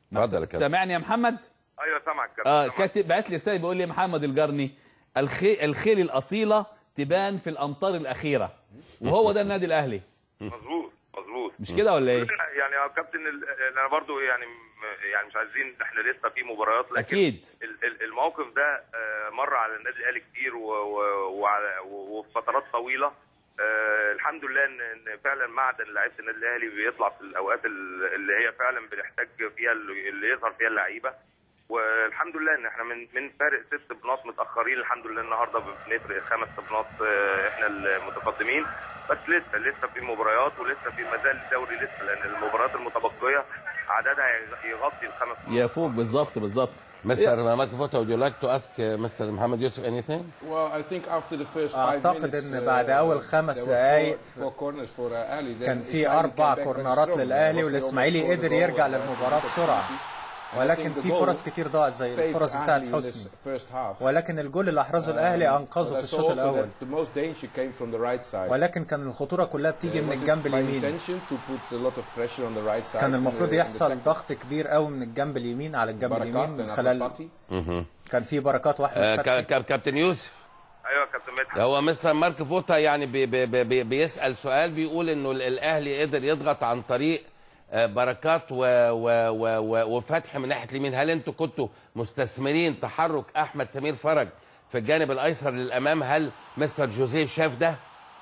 اتفضل يا كابتن سامعني يا محمد ايوه سامعك كابتن اه سامعك. كاتب بعت لي رساله بيقول لي محمد الجرني الخي... الخيل الاصيله تبان في الامطار الاخيره وهو ده النادي الاهلي مظبوط مظبوط مش كده ولا ايه يعني يا كابتن ال- انا برضو يعني يعني مش عايزين احنا لسه في مباريات لكن اكيد ال- ال- الموقف ده آه، مر على النادي الاهلي كتير و- و- وعلى- و- وفي فترات طويله آه، الحمد لله ان إن فعلا معدن لعيبه النادي الاهلي بيطلع في الاوقات ال- اللي هي فعلا بنحتاج فيها اللي اللي يظهر فيها اللعيبه والحمد لله ان احنا من من فارق ست بنات متاخرين الحمد لله النهارده بنفرق خمس بنات آه، احنا المتقدمين بس لسه لسه في مباريات ولسه في مازال الدوري لسه لان المباريات المتبقيه عددها يغطي الخمس بنات. يفوق بالظبط بالظبط Mr. Makafoto, would you like to ask uh, Mr. Muhammad Yusuf anything? Well, I think after the first five أعتقد minutes, إن uh, بعد أول خمس there were دقايق four- four corners for, uh, Ahly. Then كان في Ismaili أربع came back very كورنرات strong. للأهلي Wasfi والإسماعيلي almost قدر scored a يرجع goal, uh, للمباراة from بسرعة opportunities. And I ولكن think the في goal فرص كتير ضاعت زي saved الفرص بتاعت Ahly in this حسني first half. ولكن الجول اللي أحرزه الأهلي أنقذه But في I الشوط saw also الأول that The most danger came from the right side. ولكن كان الخطورة كلها بتيجي من Was it الجنب by اليمين intention to put a lot of pressure on the right side كان in المفروض the- in the يحصل tackle? ضغط كبير قوي من الجنب اليمين على الجنب بركات اليمين من من خلال أبو كان في بركات واحمد Uh, فتحي كا- كا- كابتن يوسف ايوه يا كابتن مدحت هو مستر مارك فوتا يعني بي بي بي بي بيسأل سؤال بيقول انه ال- الاهلي قدر يضغط عن طريق آه، بركات و و و و وفتح من ناحيه اليمين هل انتوا كنتوا مستثمرين تحرك احمد سمير فرج في الجانب الايسر للامام هل مستر جوزيه شاف ده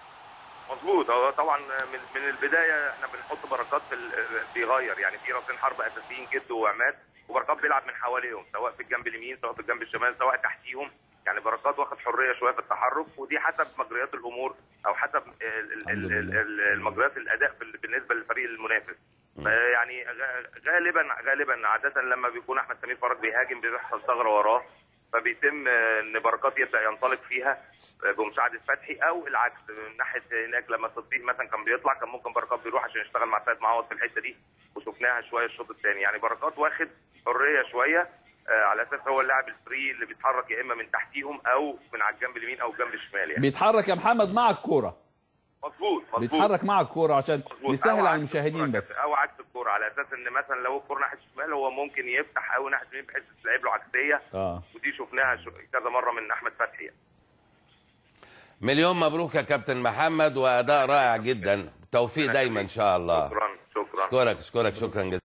مظبوط هو طبعا من من البدايه احنا بنحط بركات في ال- بيغير يعني في راسين حرب اساسيين جد وعماد وبركات بيلعب من حواليهم سواء في الجنب اليمين سواء في الجنب الشمال سواء تحتيهم يعني بركات واخد حريه شويه في التحرك ودي حسب مجريات الامور او حسب ال- ال- ال- ال- ال- المجريات الاداء بال- بالنسبه للفريق المنافس يعني غ- غالبا غالبا عاده لما بيكون احمد سمير فرج بيهاجم بيحصل ثغره وراه فبيتم آه، ان بركات يبدا ينطلق فيها آه، بمساعده فتحي او العكس من ناحيه هناك لما صديق مثلا كان بيطلع كان ممكن بركات بيروح عشان يشتغل مع سيد معوض في الحته دي وشفناها شويه الشوط الثاني يعني بركات واخد حريه شويه آه، على اساس هو اللاعب الفري اللي بيتحرك يا اما من تحتيهم او من على الجنب اليمين او الجنب الشمال يعني بيتحرك يا محمد مع الكوره مظبوط مظبوط بيتحرك مع الكوره عشان مظبوط. نسهل أو على عكس المشاهدين الكرة بس كده، او عكس الكوره على اساس ان مثلا لو الكوره ناحيه الشمال هو ممكن يفتح قوي ناحيه اليمين بحيث تلعب له عكسيه اه ودي شفناها شو- كذا مره من احمد فتحي يعني. مليون مبروك يا كابتن محمد واداء رائع جدا توفيق دايما ان شاء الله شكرا شكرا اشكرك اشكرك شكرا جزيلا